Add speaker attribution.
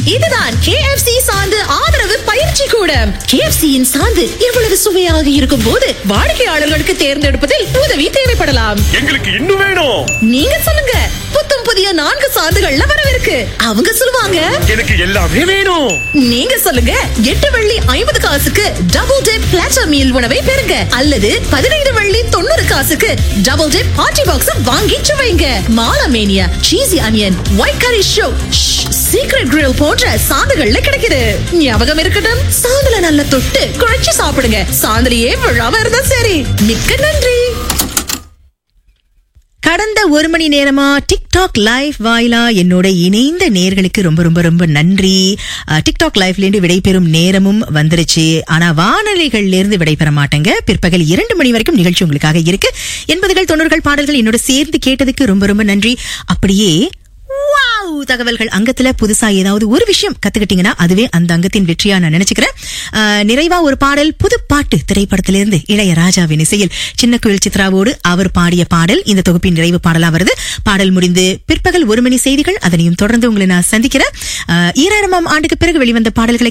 Speaker 1: இதுதான் KFC சாந்து ஆதரவு பயிற்சி கூடம் KFC யின் சாந்து இவ்வளவு சுவையாக இருக்கும் போது வாடிக்கையாளர்களுக்கு தேர்ந்தெடுப்பதில் உதவி தேவைப்படலாம்
Speaker 2: எங்களுக்கு இன்னும் வேணும்
Speaker 1: நீங்க சொல்லுங்க புத்தம் புதிய நான்கு சாந்துகள்ல வரவிருக்கு அவங்க சொல்லுவாங்க
Speaker 2: எனக்கு எல்லாமே வேணும்
Speaker 1: நீங்க சொல்லுங்க எட்டு வெள்ளி ஐம்பது காசுக்கு டபுள் டிப் பிளாட்டர் மீல் உணவை பெறுங்க அல்லது பதினைந்து வெள்ளி தொண்ணூறு காசுக்கு டபுள் டிப் ஹாட்டி பாக்ஸ் வாங்கி சுவைங்க மாலமேனியா சீசி அனியன் ஒயிட் கரி ஷோ சீக்ரெட் கிரில் போன்ற சாந்துகள்ல கிடைக்குது ஞாபகம் இருக்கட்டும் சாந்துல நல்ல தொட்டு குழைச்சு சாப்பிடுங்க சாந்துலயே விழாம இருந்தா சரி மிக்க நன்றி
Speaker 3: கடந்த ஒரு மணி நேரமா டிக்டாக் லைவ் வாயிலா என்னோட இணைந்த நேர்களுக்கு ரொம்ப ரொம்ப ரொம்ப நன்றி அஹ், டிக்டாக் லைவ்ல இருந்து விடைபெறும் நேரமும் வந்துருச்சு ஆனா வானொலிகள்ல இருந்து விடைபெற மாட்டேங்க பிற்பகல் இரண்டு மணி வரைக்கும் நிகழ்ச்சி உங்களுக்காக இருக்கு எண்பதுகள் தொண்ணூறுகள் பாடல்கள் என்னோட சேர்ந்து கேட்டதுக்கு ரொம்ப ரொம்ப நன்றி அப்படியே வாவ் தகவல்கள் அங்கத்துல புதுசா ஏதாவது ஒரு விஷயம் கத்துக்கிட்டீங்கன்னா அதுவே அந்த அங்கத்தின் வெற்றியா நான் நினைச்சுக்கிறேன் அஹ், நிறைவா ஒரு பாடல் புது பாட்டு திரைப்படத்திலிருந்து இளையராஜாவின் இசையில் சின்ன குயில் சித்ராவோடு அவர் பாடிய பாடல் இந்த தொகுப்பின் நிறைவு பாடலா வருது பாடல் முடிந்து பிற்பகல் ஒரு மணி செய்திகள் அதனையும் தொடர்ந்து உங்களை நான் சந்திக்கிறேன் அஹ், ஈராயிரமாம் ஆண்டுக்கு பிறகு வெளிவந்த பாடல்களை